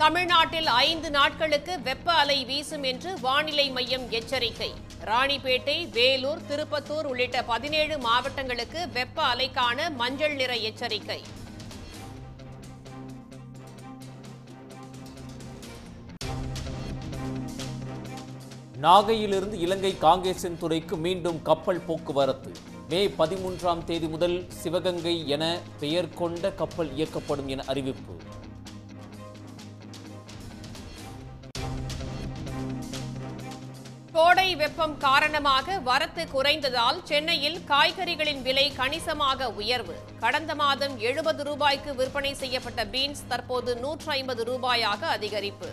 தமிழ்நாட்டில் ஐந்து நாட்களுக்கு வெப்ப அலை வீசும் என்று வானிலை மையம் எச்சரிக்கை ராணிப்பேட்டை வேலூர் திருப்பத்தூர் உள்ளிட்ட பதினேழு மாவட்டங்களுக்கு வெப்ப அலைக்கான மஞ்சள் நிற எச்சரிக்கை நாகையிலிருந்து இலங்கை காங்கேசன் துறைக்கு மீண்டும் கப்பல் போக்குவரத்து மே பதிமூன்றாம் தேதி முதல் சிவகங்கை என பெயர் கொண்ட கப்பல் இயக்கப்படும் என அறிவிப்பு கோடை வெப்பம் காரணமாக வரத்து குறைந்ததால் சென்னையில் காய்கறிகளின் விலை கணிசமாக உயர்வு கடந்த மாதம் எழுபது ரூபாய்க்கு விற்பனை செய்யப்பட்ட பீன்ஸ் தற்போது நூற்று ஐம்பது ரூபாயாக அதிகரிப்பு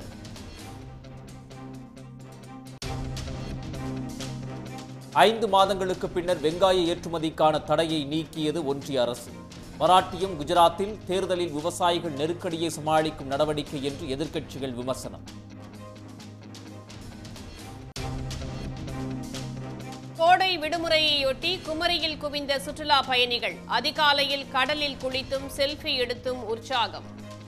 ஐந்து மாதங்களுக்கு பின்னர் வெங்காய ஏற்றுமதிக்கான தடையை நீக்கியது ஒன்றிய அரசு மராட்டியம் குஜராத்தில் தேர்தலில் விவசாயிகள் நெருக்கடியை சமாளிக்கும் நடவடிக்கை என்று எதிர்க்கட்சிகள் விமர்சனம் கோடை விடுமுறையொட்டி குமரியில் குவிந்த சுற்றுலா பயணிகள் அதிகாலையில் கடலில் குளித்தும் செல்ஃபி எடுத்தும் உற்சாகம்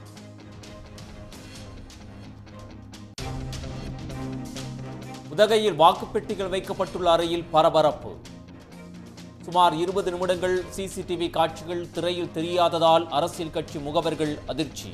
உதகையில் வாக்குப்பெட்டிகள் வைக்கப்பட்டுள்ள அறையில் பரபரப்பு சுமார் இருபது நிமிடங்கள் சிசிடிவி காட்சிகள் திரையில் தெரியாததால் அரசியல் கட்சி முகவர்கள் அதிர்ச்சி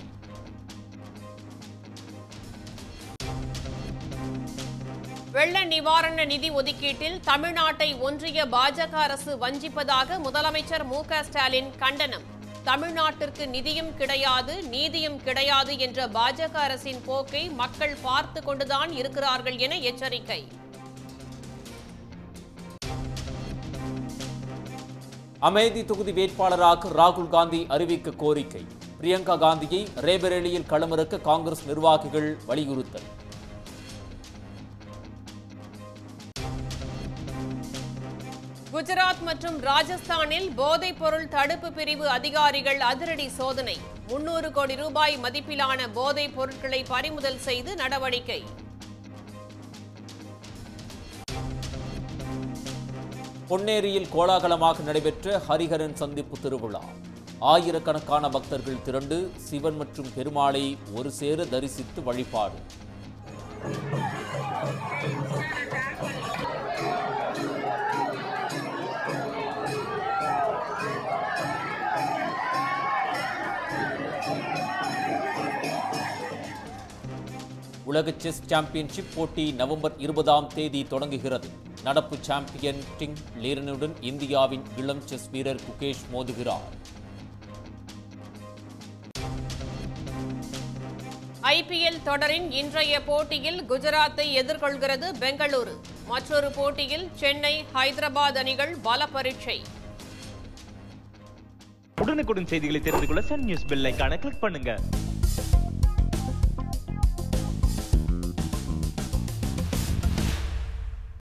வெள்ள நிவாரண நிதி ஒதுக்கீட்டில் தமிழ்நாட்டை ஒன்றிய பாஜக அரசு வஞ்சிப்பதாக முதலமைச்சர் மு க ஸ்டாலின் கண்டனம் தமிழ்நாட்டிற்கு நிதியும் கிடையாது நீதியும் கிடையாது என்ற பாஜக அரசின் போக்கை மக்கள் பார்த்து கொண்டுதான் இருக்கிறார்கள் என எச்சரிக்கை அமேதி தொகுதி வேட்பாளராக ராகுல் காந்தி அறிவிக்க கோரிக்கை பிரியங்கா காந்தியை ரேபரேலியில் களமிறக்க காங்கிரஸ் நிர்வாகிகள் வலியுறுத்தல் குஜராத் மற்றும் ராஜஸ்தானில் போதைப் பொருள் தடுப்பு பிரிவு அதிகாரிகள் அதிரடி சோதனை முன்னூறு கோடி ரூபாய் மதிப்பிலான போதைப் பொருட்களை பறிமுதல் செய்து நடவடிக்கை பொன்னேரியில் கோலாகலமாக நடைபெற்ற ஹரிஹரன் சந்திப்பு திருவிழா ஆயிரக்கணக்கான பக்தர்கள் திரண்டு சிவன் மற்றும் பெருமாளை ஒரு சேர தரிசித்து வழிபாடு உலக செஸ் சாம்பியன்ஷிப் போட்டி நவம்பர் இருபதாம் தேதி தொடங்குகிறது நடப்பு சாம்பியன் டிங் லீரனுடன் இந்தியாவின் இளம் செஸ் வீரர் குகேஷ் மோதுகிறார் ஐபிஎல் தொடரின் இன்றைய போட்டியில் குஜராத்தை எதிர்கொள்கிறது பெங்களூரு மற்றொரு போட்டியில் சென்னை ஹைதராபாத் அணிகள் பல பரீட்சை உடனுக்குடன் செய்திகளை தெரிந்து கொள்ள சன் நியூஸ் பெல் ஐகானை கிளிக் பண்ணுங்க